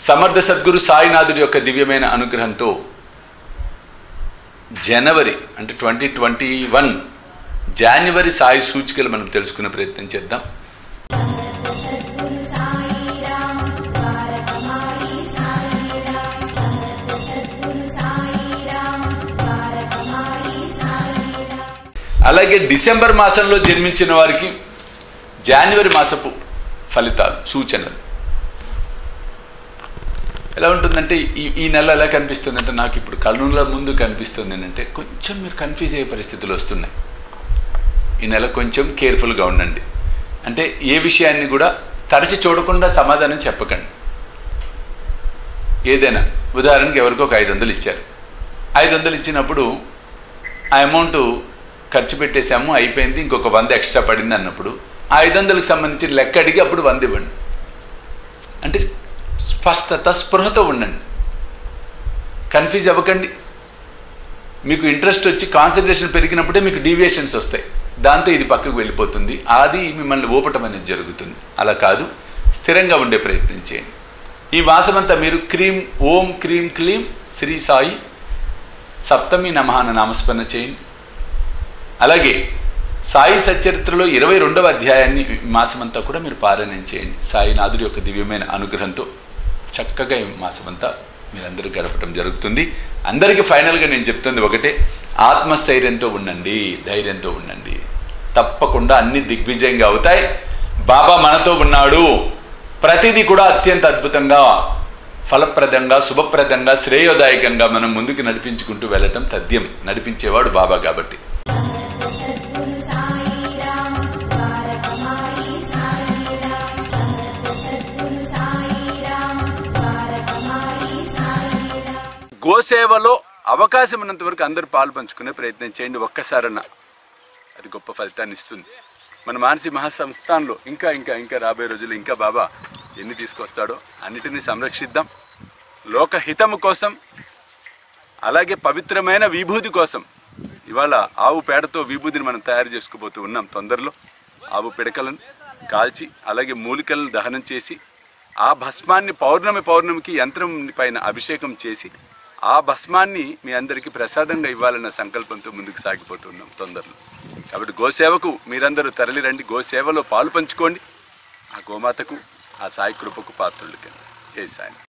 సమర్థ సద్గురు సాయినాథుడి యొక్క దివ్యమైన అనుగ్రహంతో జనవరి అంటే twenty twenty one January Sai సూచికలు మనం తెలుసుకునే ప్రయత్నం చేద్దాం సద్గురు సాయి రామ్ ద్వారకమాయి సాయి రామ్ సద్గురు సాయి రామ్ ద్వారకమాయి సాయి రామ్ అలాగే డిసెంబర్ మాసంలో జన్మించిన వారికి జాన్యువరి మాసపు ఫలితాలు సూచనలు ఎలా ఉంటుందంటే ఈ ఈ నెల ఎలా కనిపిస్తుందంటే నాకు ఇప్పుడు కళ్ళుల ముందు కనిపిస్తుంది అంటే కొంచెం మీరు కన్ఫ్యూజ్ అయ్యే పరిస్థితులు వస్తున్నాయి ఈ నెల కొంచెం కేర్ఫుల్గా ఉండండి అంటే ఏ విషయాన్ని కూడా తరచి చూడకుండా సమాధానం చెప్పకండి ఏదైనా ఉదాహరణకి ఎవరికో ఒక ఐదు వందలు ఇచ్చారు ఐదు వందలు ఇచ్చినప్పుడు ఆ అమౌంట్ ఖర్చు పెట్టేశాము అయిపోయింది ఇంకొక వంద ఎక్స్ట్రా పడింది అన్నప్పుడు ఆ ఐదు వందలకు సంబంధించిన లెక్క అడిగి అప్పుడు వంద ఇవ్వండి అంటే స్పష్టత స్పృహతో ఉండండి కన్ఫ్యూజ్ అవ్వకండి మీకు ఇంట్రెస్ట్ వచ్చి కాన్సన్ట్రేషన్ పెరిగినప్పుడే మీకు డీవియేషన్స్ వస్తాయి దాంతో ఇది పక్కకు వెళ్ళిపోతుంది అది మిమ్మల్ని ఊపటం అనేది జరుగుతుంది అలా కాదు స్థిరంగా ఉండే ప్రయత్నం చేయండి ఈ మాసమంతా మీరు క్రీం ఓం క్రీం క్లీం శ్రీ సాయి సప్తమి నమహాన నామస్మరణ చేయండి అలాగే సాయి సచరిత్రలో ఇరవై రెండవ అధ్యాయాన్ని ఈ మాసమంతా కూడా మీరు పారాయణం చేయండి సాయినాథుడి యొక్క దివ్యమైన అనుగ్రహంతో చక్కగా ఈ మాసమంతా మీరందరూ గడపడం జరుగుతుంది అందరికీ ఫైనల్గా నేను చెప్తుంది ఒకటే ఆత్మస్థైర్యంతో ఉండండి ధైర్యంతో ఉండండి తప్పకుండా అన్ని దిగ్విజయంగా అవుతాయి బాబా మనతో ఉన్నాడు ప్రతిదీ కూడా అత్యంత అద్భుతంగా ఫలప్రదంగా శుభప్రదంగా శ్రేయోదాయకంగా మనం ముందుకు నడిపించుకుంటూ వెళ్ళటం తథ్యం నడిపించేవాడు బాబా కాబట్టి సద్గురు సాయి రామ్ ద్వారకమాయి సాయి రామ్ సద్గురు సాయి రామ్ ద్వారకమాయి సాయి రామ్ గోసేవలో అవకాశం ఉన్నంత వరకు అందరూ పాలు పంచుకునే ప్రయత్నం చేయండి ఒక్కసారన్నా అది గొప్ప ఫలితాన్ని ఇస్తుంది మన మానసి మహాసంస్థానంలో ఇంకా ఇంకా ఇంకా రాబోయే రోజులు ఇంకా బాబా ఎన్ని తీసుకొస్తాడో అన్నిటినీ సంరక్షిద్దాం లోకహితము కోసం అలాగే పవిత్రమైన విభూతి కోసం ఇవాళ ఆవు పేడతో విభూతిని మనం తయారు చేసుకోబోతూ ఉన్నాం తొందరలో ఆవు పిడకలను కాల్చి అలాగే మూలికలను దహనం చేసి ఆ భస్మాన్ని పౌర్ణమి పౌర్ణమికి యంత్రం పైన అభిషేకం చేసి ఆ భస్మాన్ని మీ అందరికీ ప్రసాదంగా ఇవ్వాలన్న సంకల్పంతో ముందుకు సాగిపోతున్నాం తొందరలో కాబట్టి గోసేవకు మీరందరూ తరలిరండి గోసేవలో పాలు పంచుకోండి ఆ గోమాతకు ఆ సాయి కృపకు పాత్రులకి జై సాయి